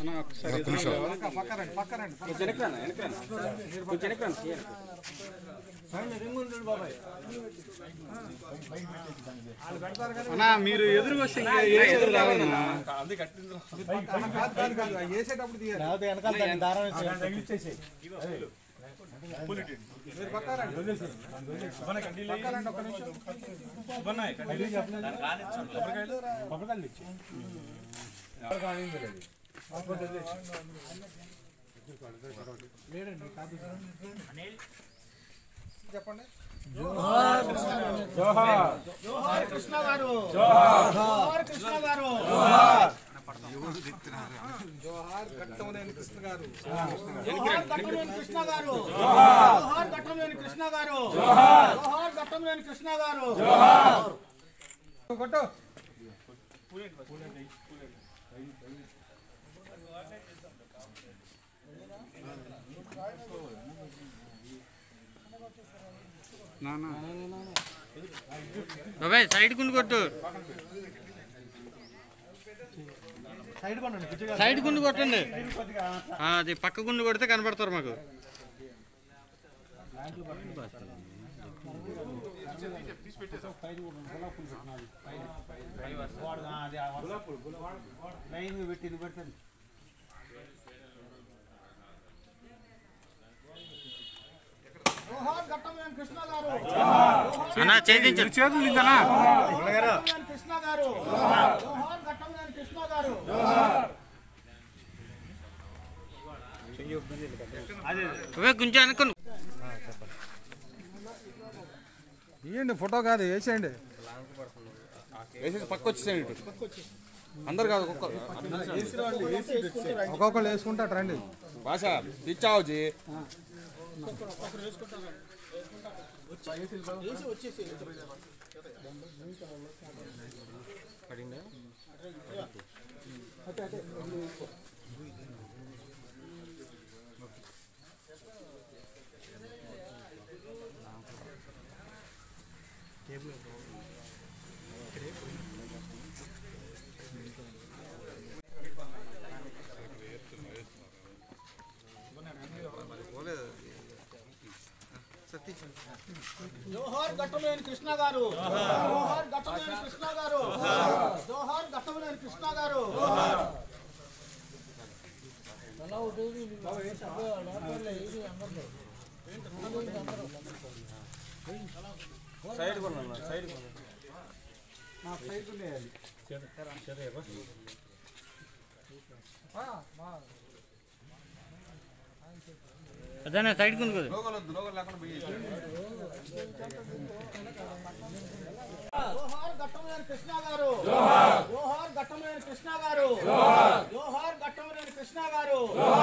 ఒక్క నిమిషం అన్నా మీరు ఎదురుగా వస్తే ఇంకా ఏ ఎదురు రావన్నా వేసేటప్పుడు తీయాలి లేకపోతే వెనకాల దాన్ని దారం వేసి మీరు పక్కా రండి. పక్కా రండి ఒక్క నిమిషం. చెప్పండి జోహార్ కృష్ణ గారు జోహార్ కృష్ణ గారు జోహార్ ఘట్టమనేని కృష్ణ గారు జోహార్ ఘట్టంలేని కృష్ణ గారు జోహార్ ఘట్టంలేని కృష్ణ గారు జోహార్ ఘట్టంలేని కృష్ణ గారు కొట్టు బాబాయ్ సైడ్ గుండు కొట్టు సైడ్ కొనండి పిచ్చిగా సైడ్ గుండు కొట్టండి ఆ, అది పక్క గుండు కొడితే కనపడతారు మాకు లైన్ పెట్టి ఇది పెట్టండి జోహార్ ఘట్టంలేని కృష్ణ గారు అన్నా చేయించు చేతులు దించనా ఘట్టంలేని కృష్ణ గారు జోహార్ ఘట్టంలేని కృష్ణ గారు అవే కొంచెం అనుకుని ఇవ్వండి ఫోటో కాదు వేసేయండి వేసేసి పక్క వచ్చేసాడు ఇటు అందరు కాదు ఒక్కొక్క ఒక్కొక్కరు వేసుకుంటారు రండి భాష తెచ్చావు జీ జోహార్ ఘట్టంలేని కృష్ణ గారు జోహార్ ఘట్టంలేని కృష్ణ గారు జోహార్ ఘట్టంలేని కృష్ణ గారు సైడ్ కొన్నా సైడ్ అదేనా సైడ్ గుండు కొడు లోగలు వద్దు లోగలు లేకుండా పోయి జోహార్ ఘట్టంలేని కృష్ణ గారు జోహార్ ఘట్టంలేని కృష్ణ గారు జోహార్ ఘట్టంలేని కృష్ణ గారు